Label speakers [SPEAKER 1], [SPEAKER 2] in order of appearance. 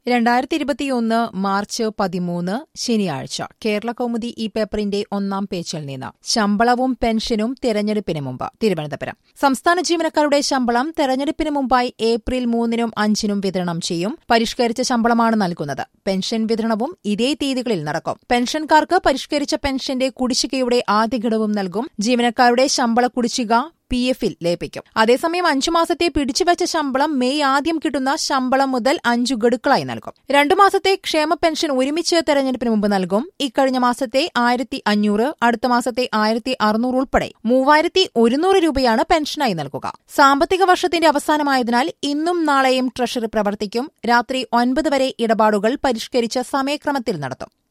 [SPEAKER 1] രണ്ടായിരത്തി ഇരുപത്തിയൊന്ന് മാർച്ച് പതിമൂന്ന് ശനിയാഴ്ച കേരള കൗമുദി ഈ പേപ്പറിന്റെ ഒന്നാം പേജിൽ നിന്ന് ശമ്പളവും പെൻഷനും തെരഞ്ഞെടുപ്പിന് മുമ്പ് തിരുവനന്തപുരം സംസ്ഥാന ജീവനക്കാരുടെ ശമ്പളം തെരഞ്ഞെടുപ്പിന് മുമ്പായി ഏപ്രിൽ മൂന്നിനും അഞ്ചിനും വിതരണം ചെയ്യും പരിഷ്കരിച്ച ശമ്പളമാണ് നൽകുന്നത് പെൻഷൻ വിതരണവും ഇതേ തീയതികളിൽ നടക്കും പെൻഷൻകാർക്ക് പരിഷ്കരിച്ച പെൻഷന്റെ കുടിശ്ശികയുടെ ആദ്യഘടവും നൽകും ജീവനക്കാരുടെ ശമ്പള കുടിശ്ശിക പി എഫിൽ ലയിപ്പിക്കും അതേസമയം അഞ്ചു മാസത്തെ പിടിച്ചുവച്ച ശമ്പളം മെയ് ആദ്യം കിട്ടുന്ന ശമ്പളം മുതൽ അഞ്ചു ഗഡുക്കളായി നൽകും രണ്ടു മാസത്തെ ക്ഷേമ പെൻഷൻ ഒരുമിച്ച് തെരഞ്ഞെടുപ്പിന് മുമ്പ് നൽകും ഇക്കഴിഞ്ഞ മാസത്തെ ആയിരത്തി അഞ്ഞൂറ് അടുത്ത മാസത്തെ ആയിരത്തി അറുന്നൂറ് ഉൾപ്പെടെ മൂവായിരത്തി ഒരുന്നൂറ് രൂപയാണ് പെൻഷനായി നൽകുക സാമ്പത്തിക വർഷത്തിന്റെ അവസാനമായതിനാൽ ഇന്നും നാളെയും ട്രഷറി പ്രവർത്തിക്കും രാത്രി ഒൻപത് വരെ ഇടപാടുകൾ പരിഷ്കരിച്ച സമയക്രമത്തിൽ നടത്തും